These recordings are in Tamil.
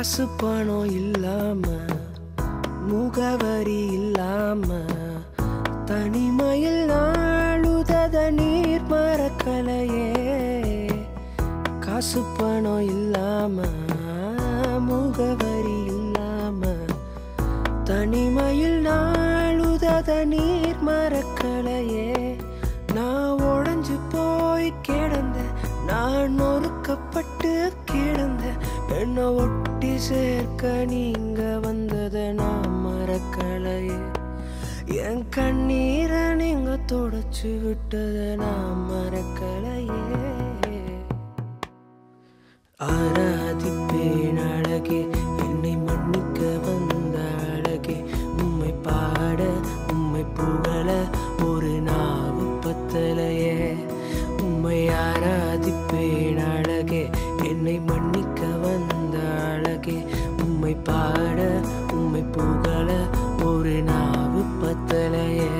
காசு பணம் இல்லாம முகவரி இல்லாம தனிமையில் நாளுதத நீர் மறக்கலையே காசு பணம் இல்லாம முகவரி இல்லாம தனிமையில் நாளுதத நீர் மறக்கலையே நான் உடைஞ்சு போய் கிடந்த நான் நொறுக்கப்பட்டு கிடந்த என்னை ஒட்டி சேர்க்க நீங்க வந்ததை நான் மறக்கலையே என் கண்ணீரை நீங்க தொடச்சு விட்டதை நான் மறக்கலையே ஆராதிப்பேன் அழகே என்னை மன்னிக்க வந்த அழகே உம்மை பாட உம்மை புகழ ஒரு நாவு பத்தலையே உம்மை ஆராதிப்பேன் அழகே என்னை மன்னிக்க வந்த அழகே உம்மை பாட உம்மை புகழ ஒரு நாவு பத்தலையே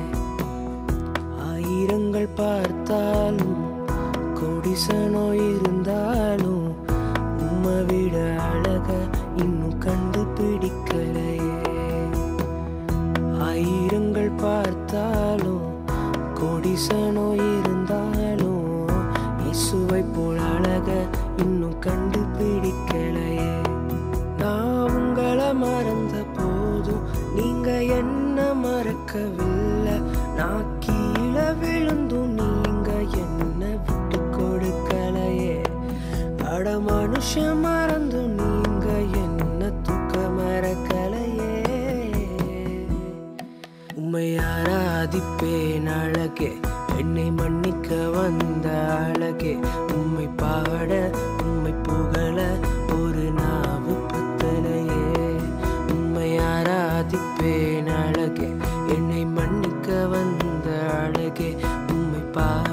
ஆயிரங்கள் பார்த்தாலும் கொடிசனோ இருந்தாலும் உம்மை விட அழக இன்னும் கண்டுபிடிக்கலையே ஆயிரங்கள் பார்த்தாலும் கொடிசனோ இருந்தாலும் இசுவை போல் அழக இன்னும் கண்டுபிடிக்கலையே நான் உங்களை மறந்த போதும் நீங்க என்ன மறக்கவில்லை நான் கீழே விழுந்தும் நீங்க என்ன விட்டு கொடுக்கலையே அட மனுஷன் மறந்தும் நீங்க என்ன தூக்க மறக்கலையே உம்மை ஆராதிப்பேன் அழகே என்னை மன்னிக்க வந்த அழகே உம்மை பாட உம்மை புகழ ஒரு நாவு பத்தலையே உம்மை ஆராதிப்பேன் அழகே என்னை மன்னிக்க வந்த அழகே உம்மை பாட